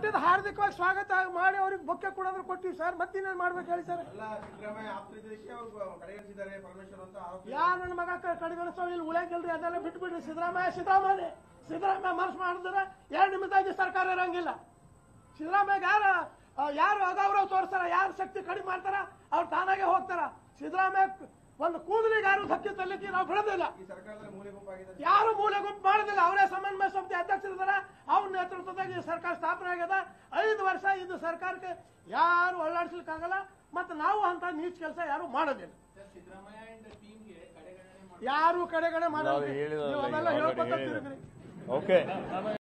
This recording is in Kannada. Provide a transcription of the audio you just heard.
ಕೊಟ್ಟಿದ್ದು ಹಾರ್ದಿಕವಾಗಿ ಸ್ವಾಗತ ಮಾಡಿ ಅವ್ರಿಗೆ ಬೊಕ್ಕೆ ಕೊಡೋದ್ರ ಕೊಟ್ಟಿವಿ ಸರ್ ಮತ್ತಿನ್ನೇನು ಮಾಡ್ಬೇಕು ಹೇಳಿ ಸರ್ ಎಲ್ಲ ಸಿದ್ದರಾಮಯ್ಯ ಆಪ್ತರಿದ್ದಕ್ಕೆ ಅವರು ಕಡೆಗಣಿಸಿದ್ದಾರೆ ಪರಮೇಶ್ವರ್ ಅಂತ ಆರೋಪ ಯಾರು ನನ್ನ ಮಗ ಕ- ಕಡೆಗಣಿಸೋ ಇಲ್ಲಿ ಉಳಿಯಂಗಿಲ್ರಿ ಅದೆಲ್ಲ ಬಿಟ್ಬಿಡ್ರಿ ಸಿದ್ದರಾಮಯ್ಯ ಸಿದ್ದರಾಮಯ್ಯ ಸಿದ್ದರಾಮಯ್ಯ ಮನಸ್ಸು ಮಾಡಿದ್ರೆ ಎರಡು ನಿಮಿಷದಾಗಿ ಸರ್ಕಾರ ಇರಂಗಿಲ್ಲ ಸಿದ್ದರಾಮಯ್ಯ ಯಾರು ಯಾರು ಅಗೌರವ ತೋರಿಸ್ತಾರ ಯಾರು ಶಕ್ತಿ ಕಡಿಮೆ ಮಾಡ್ತಾರ ಅವ್ರು ತಾನಾಗೆ ಹೋಗ್ತಾರ ಸಿದ್ದರಾಮಯ್ಯ ಒಂದು ಕೂದಲಿಗೆ ಯಾರು ಧಕ್ಕೆ ತಲ್ಲಿಕ್ಕೆ ನಾವು ಬಿಡೋದಿಲ್ಲ ಈ ಸರ್ಕಾರದಲ್ಲಿ ಮೂಲೆ ಗುಂಪಾಗಿದೆ ಯಾರು ಮೂಲೆ ಗುಂಪು ಮಾಡೋದಿಲ್ಲ ಅವರೇ ಸಮನ್ವಯ ಸಮಿತಿ ಅಧ್ಯಕ್ಷರಿದ್ದಾರೆ ಅವ್ರ ನೇತೃತ್ವದಾಗ ಈ ಸರ್ಕಾರ ಸ್ಥಾಪನೆ ಆಗ್ಯದ ಐದು ವರ್ಷ ಇದು ಸರ್ಕಾರಕ್ಕೆ ಯಾರು ಒಳ್ಳಾಡಿಸ್ಲಿಕ್ಕಾಗಲ್ಲ ಮತ್ತು ನಾವು ಅಂತ ನೀಚ್ ಕೆಲಸ ಯಾರು ಮಾಡೋದಿಲ್ಲ ಸಿದ್ದರಾಮಯ್ಯ ಅಂಡ್ ಟೀಮ್ಗೆ ಕಡೆಗಣನೆ ಯಾರು ಕಡೆಗಣೆ ಮಾಡೋದಿಲ್ಲ ಹೇಳಿದ್ರಲ್ಲ ನೀವು ಈಗ ಅವೆಲ್ಲ already ಹೇಳ್ಕೊತ ಹೇಳಿದ್ರು. ತಿರುಗ್ರಿ ಓಕೆ